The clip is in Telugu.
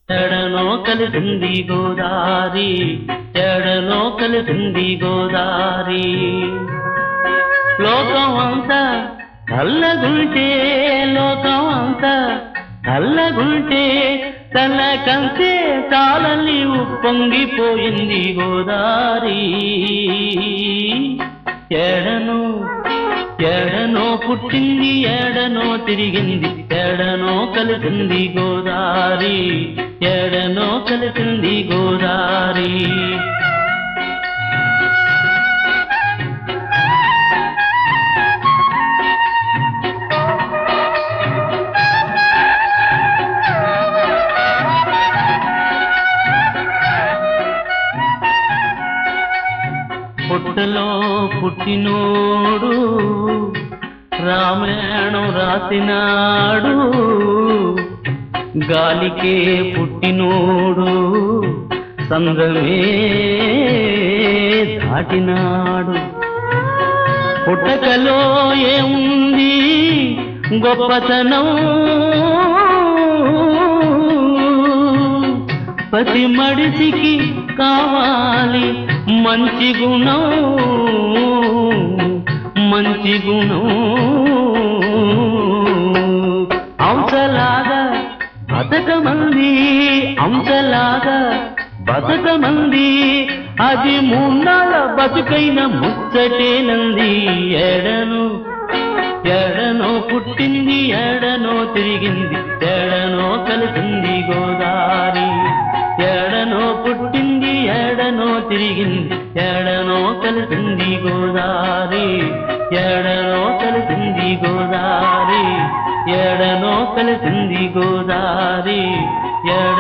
ఎడనో కలిసింది గోదారి ఎడనో కలిసింది గోదారి లోకం అంతా చల్లగుంటే లోకం అంతా చల్లగుంటే తన కంటే చాలని ఉప్పొంగిపోయింది గోదారి ఎడను ఎడనో పుట్టింది ఎడనో తిరిగింది ఎడనో కలిసింది గోదారి ఎడనో కలిసింది గోదారి పుట్టలో పుట్టినోడు రామాయణం రాసినాడు గాలికే పుట్టినోడు సంద్రమే దాటినాడు పుట్టకలో ఏముంది గొప్పతనం ప్రతి మడిసికి కావాలి మంచి గుణం మంచి గుణం అంశలాగా బతకమంది అంశలాగా బతకమంది అది మూన్నాళ్ళ బతుకైన ముచ్చటేనంది ఎడను ఎడనో పుట్టింది ఎడనో తిరిగింది ఎడనో కలిసింది గోదారి ఎడనో పుట్టింది ఎడనో తిరిగింది ఎడనో కలిసింది గోదారి ఎడనో కలిసింది గోదారి ఎడనో కలిసింది గోదారి ఎడ